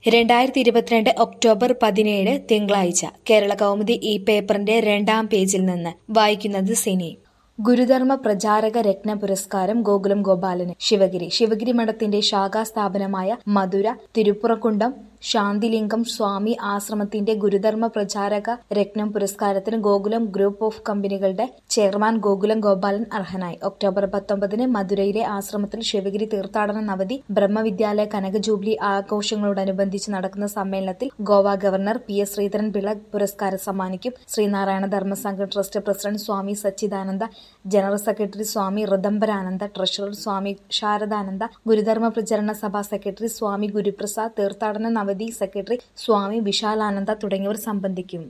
രണ്ടായിരത്തി ഇരുപത്തിരണ്ട് ഒക്ടോബർ പതിനേഴ് തിങ്കളാഴ്ച കേരള കൗമുദി ഈ പേപ്പറിന്റെ രണ്ടാം പേജിൽ നിന്ന് വായിക്കുന്നത് സിനി ഗുരുധർമ്മ പ്രചാരക രത്ന പുരസ്കാരം ഗോകുലം ഗോപാലന് ശിവഗിരി ശിവഗിരി മഠത്തിന്റെ ശാഖാ സ്ഥാപനമായ മധുര തിരുപ്പുറക്കുണ്ടം ശാന്തിലിംഗം സ്വാമി ആശ്രമത്തിന്റെ ഗുരുധർമ്മ പ്രചാരക രത്നം പുരസ്കാരത്തിന് ഗോകുലം ഗ്രൂപ്പ് ഓഫ് കമ്പനികളുടെ ചെയർമാൻ ഗോകുലം ഗോപാലൻ അർഹനായി ഒക്ടോബർ പത്തൊമ്പതിന് മധുരയിലെ ആശ്രമത്തിൽ ശിവഗിരി തീർത്ഥാടന നവതി ബ്രഹ്മവിദ്യാലയ കനക ജൂബിലി ആഘോഷങ്ങളോടനുബന്ധിച്ച് നടക്കുന്ന സമ്മേളനത്തിൽ Goa governor P S Sreedharan Pillai പുരസ്കാരം സമ്മാനിക്കും Sreenarayana Dharmasangham trust president Swami Sachidananda general secretary Swami Rithambharananda treasurer Swami Saradananda Gurudharma Pracharana Sabha secretary സ്വാമി ഗുരുപ്രസാദ് തീർത്ഥാടന നവതി സെക്രട്ടറി സ്വാമി വിശാലാനന്ദ തുടങ്ങിയവർ സംബന്ധിക്കും